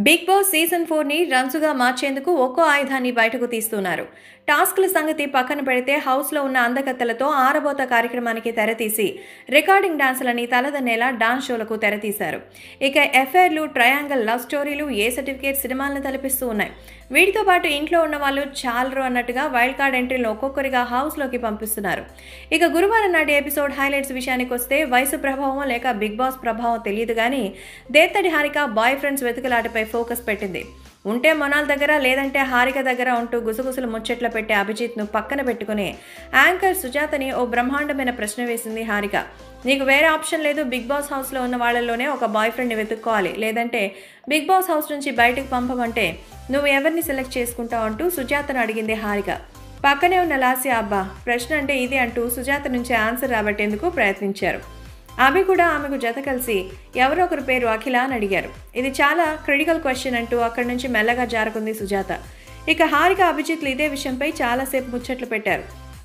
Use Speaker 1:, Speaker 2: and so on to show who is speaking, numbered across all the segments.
Speaker 1: big boss season ఫోర్ని రన్సుగా మార్చేందుకు ఒక్కో ఆయుధాన్ని బయటకు తీస్తున్నారు టాస్క్ల సంగతి పక్కన పెడితే హౌస్లో ఉన్న అందకత్తెలతో ఆరబోత కార్యక్రమానికి తెరతీసి రికార్డింగ్ డాన్సులని తలదన్నేలా డాన్స్ షోలకు తెరతీశారు ఇక ఎఫ్ఐఆర్లు ట్రయాంగిల్ లవ్ స్టోరీలు ఏ సర్టిఫికేట్ సినిమాలను తలపిస్తూ ఉన్నాయి వీటితో పాటు ఇంట్లో ఉన్న వాళ్ళు చాలరు అన్నట్టుగా వైల్డ్ కార్డ్ ఎంట్రీలను ఒక్కొక్కరిగా హౌస్లోకి పంపిస్తున్నారు ఇక గురువారం నాటి ఎపిసోడ్ హైలైట్స్ విషయానికి వస్తే వయసు ప్రభావం లేక బిగ్ బాస్ ప్రభావం తెలియదు కానీ దేత్తడి హారిక బాయ్ ఫ్రెండ్స్ వెతుకులాటపై ఫోకస్ పెట్టింది ఉంటే మొనాల్ దగ్గర లేదంటే హారిక దగ్గర ఉంటూ గుసగుసలు ముచ్చట్లు పెట్టే అభిజిత్ను పక్కన పెట్టుకుని యాంకర్ సుజాతని ఓ బ్రహ్మాండమైన ప్రశ్న వేసింది హారిక నీకు వేరే ఆప్షన్ లేదు బిగ్ బాస్ హౌస్లో ఉన్న వాళ్ళలోనే ఒక బాయ్ ఫ్రెండ్ని వెతుక్కోవాలి లేదంటే బిగ్ బాస్ హౌస్ నుంచి బయటకు పంపమంటే నువ్వు ఎవరిని సెలెక్ట్ చేసుకుంటావు అంటూ సుజాతను అడిగింది హారిక పక్కనే ఉన్న లాస్య అబ్బా ప్రశ్న అంటే ఇది అంటూ సుజాత నుంచి ఆన్సర్ రాబట్టేందుకు ప్రయత్నించారు ఆమె కూడా ఆమెకు జత కలిసి ఎవరో ఒకరి పేరు అఖిల అని అడిగారు ఇది చాలా క్రిటికల్ క్వశ్చన్ అంటూ అక్కడి నుంచి మెల్లగా జారుకుంది సుజాత ఇక హారిక అభిజిత్లు ఇదే విషయంపై చాలాసేపు ముచ్చట్లు పెట్టారు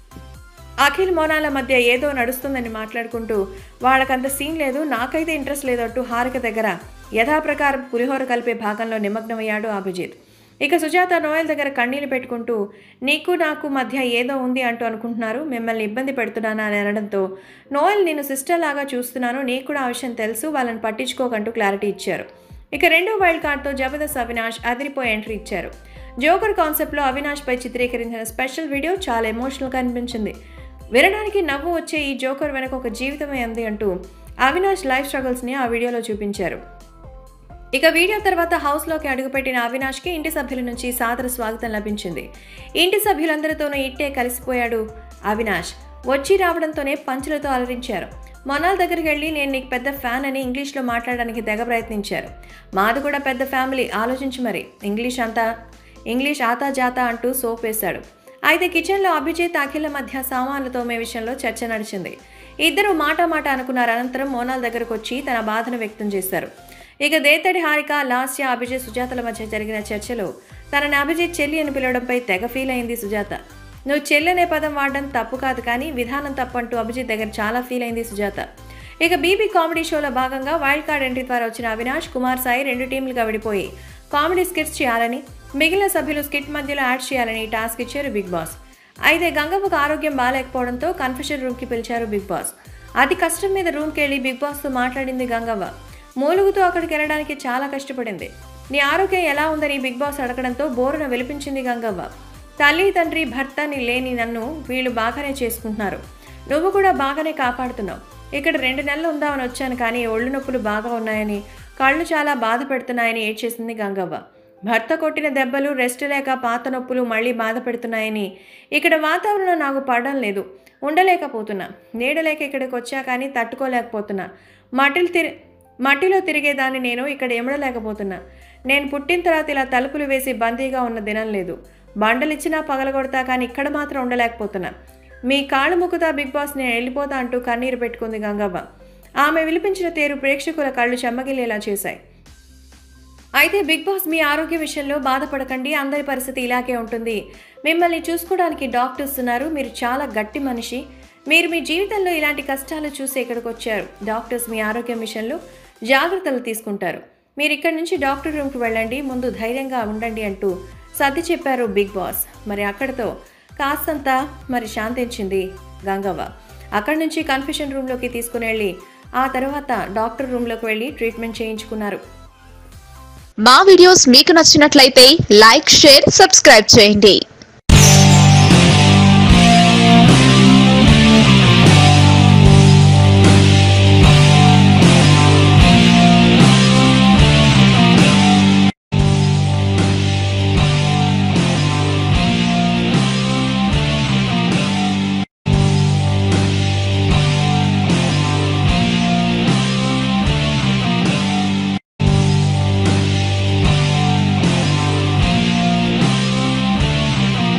Speaker 1: అఖిల్ మోనాల మధ్య ఏదో నడుస్తుందని మాట్లాడుకుంటూ వాళ్ళకంత సీన్ లేదు నాకైతే ఇంట్రెస్ట్ లేదు అంటూ హారిక దగ్గర యథాప్రకారం పులిహోర కలిపే భాగంలో నిమగ్నమయ్యాడు అభిజిత్ ఇక సుజాత నోయల్ దగ్గర కన్నీళ్లు పెట్టుకుంటూ నీకు నాకు మధ్య ఏదో ఉంది అంటూ అనుకుంటున్నారు మిమ్మల్ని ఇబ్బంది పెడుతున్నానా అని అనడంతో నోయల్ నేను సిస్టర్ లాగా చూస్తున్నాను నీకు కూడా ఆ విషయం తెలుసు వాళ్ళని పట్టించుకోకంటూ క్లారిటీ ఇచ్చారు ఇక రెండో వైల్డ్ కార్డ్తో జబర్దస్త్ అవినాష్ అదిరిపోయి ఎంట్రీ ఇచ్చారు జోకర్ కాన్సెప్ట్లో అవినాష్పై చిత్రీకరించిన స్పెషల్ వీడియో చాలా ఎమోషనల్గా అనిపించింది వినడానికి నవ్వు వచ్చే ఈ జోకర్ వెనక ఒక జీవితమే ఉంది అంటూ అవినాష్ లైఫ్ స్ట్రగుల్స్ని ఆ వీడియోలో చూపించారు ఇక వీడియో తర్వాత హౌస్లోకి అడుగుపెట్టిన అవినాష్కి ఇంటి సభ్యుల నుంచి సాదర స్వాగతం లభించింది ఇంటి సభ్యులందరితోనూ ఇట్టే కలిసిపోయాడు అవినాష్ వచ్చి రావడంతోనే పంచులతో అలరించారు మొనాల్ దగ్గరికి వెళ్ళి నేను నీకు పెద్ద ఫ్యాన్ అని ఇంగ్లీష్లో మాట్లాడడానికి తెగ ప్రయత్నించారు మాది కూడా పెద్ద ఫ్యామిలీ ఆలోచించి మరి ఇంగ్లీష్ అంతా ఇంగ్లీష్ ఆతా జాతా అంటూ సోప్ వేశాడు అయితే కిచెన్లో అభిజిత్ అఖిల మధ్య సామాన్లు తోమే విషయంలో చర్చ నడిచింది ఇద్దరు మాట మాట అనుకున్నారు అనంతరం మోనాల్ దగ్గరకు వచ్చి తన బాధను వ్యక్తం చేశారు ఇక దేతడి హారిక లాస్య అభిజిత్ సుజాతల మధ్య జరిగిన చర్చలో తనని అభిజిత్ చెల్లి అని పిలవడంపై తెగ ఫీల్ అయింది సుజాత నువ్వు చెల్లి అనే పదం వాడడం తప్పు కాదు కానీ విధానం తప్పు అంటూ అభిజిత్ దగ్గర చాలా ఫీల్ అయింది సుజాత ఇక బీబీ కామెడీ షోలో భాగంగా వైల్డ్ కార్డ్ ఎంట్రీ ద్వారా వచ్చిన అవినాష్ కుమార్ సాయి రెండు టీంలుగా విడిపోయి కామెడీ స్కిట్స్ చేయాలని మిగిలిన సభ్యులు స్కిట్ మధ్యలో యాడ్ చేయాలని టాస్క్ ఇచ్చారు బిగ్ బాస్ అయితే గంగవ్వకు ఆరోగ్యం బాగాలేకపోవడంతో కన్ఫెషన్ రూమ్కి పిలిచారు బిగ్ బాస్ అతి కష్టం మీద రూమ్కి వెళ్ళి బిగ్ బాస్తో మాట్లాడింది గంగవ్వ మూలుగుతూ అక్కడికి వెళ్ళడానికి చాలా కష్టపడింది నీ ఆరోగ్యం ఎలా ఉందని బిగ్ బాస్ అడగడంతో బోరున విలిపించింది గంగవ్వ తల్లి తండ్రి భర్త నీ లేని నన్ను వీళ్ళు బాగానే చేసుకుంటున్నారు నువ్వు కూడా బాగానే కాపాడుతున్నావు ఇక్కడ రెండు నెలలు ఉందామని వచ్చాను కానీ ఒళ్ళు నొప్పులు బాగా ఉన్నాయని కళ్ళు చాలా బాధ పెడుతున్నాయని ఏడ్చేసింది గంగవ్వ భర్త కొట్టిన దెబ్బలు రెస్ట్ లేక పాత నొప్పులు మళ్ళీ బాధ పెడుతున్నాయని ఇక్కడ వాతావరణం నాకు పడడం లేదు ఉండలేకపోతున్నా నీడలేక ఇక్కడికి వచ్చా కానీ తట్టుకోలేకపోతున్నా మట్టిలు తిరి మట్టిలో తిరిగేదాన్ని నేను ఇక్కడ ఎమడలేకపోతున్నా నేను పుట్టిన తర్వాత ఇలా తలుపులు వేసి బందీగా ఉన్న దినం లేదు బండలిచ్చినా పగలగొడతా కానీ ఇక్కడ మాత్రం ఉండలేకపోతున్నా మీ కాళ్ళు ముక్కుతా బిగ్ బాస్ నేను వెళ్ళిపోతా అంటూ కన్నీరు పెట్టుకుంది గంగవ్వ ఆమె విలిపించిన తీరు ప్రేక్షకుల కళ్ళు చెమ్మగిల్లేలా చేశాయి అయితే బిగ్ బాస్ మీ ఆరోగ్య విషయంలో బాధపడకండి అందరి పరిస్థితి ఇలాగే ఉంటుంది మిమ్మల్ని చూసుకోవడానికి డాక్టర్స్ ఉన్నారు మీరు చాలా గట్టి మనిషి మీరు మీ జీవితంలో ఇలాంటి కష్టాలు చూసి ఇక్కడికి వచ్చారు డాక్టర్స్ మీ ఆరోగ్యం విషయంలో జాగ్రత్తలు తీసుకుంటారు మీరు ఇక్కడి నుంచి డాక్టర్ రూమ్కి వెళ్ళండి ముందు ధైర్యంగా ఉండండి అంటూ సర్ది చెప్పారు బిగ్ బాస్ మరి అక్కడితో కాస్తంత మరి శాంతించింది గంగవ్వ అక్కడి నుంచి కన్ఫ్యూషన్ రూమ్లోకి తీసుకుని వెళ్ళి ఆ తర్వాత డాక్టర్ రూమ్లోకి వెళ్ళి ట్రీట్మెంట్ చేయించుకున్నారు
Speaker 2: మా వీడియోస్ మీకు నచ్చినట్లయితే లైక్ షేర్ సబ్స్క్రైబ్ చేయండి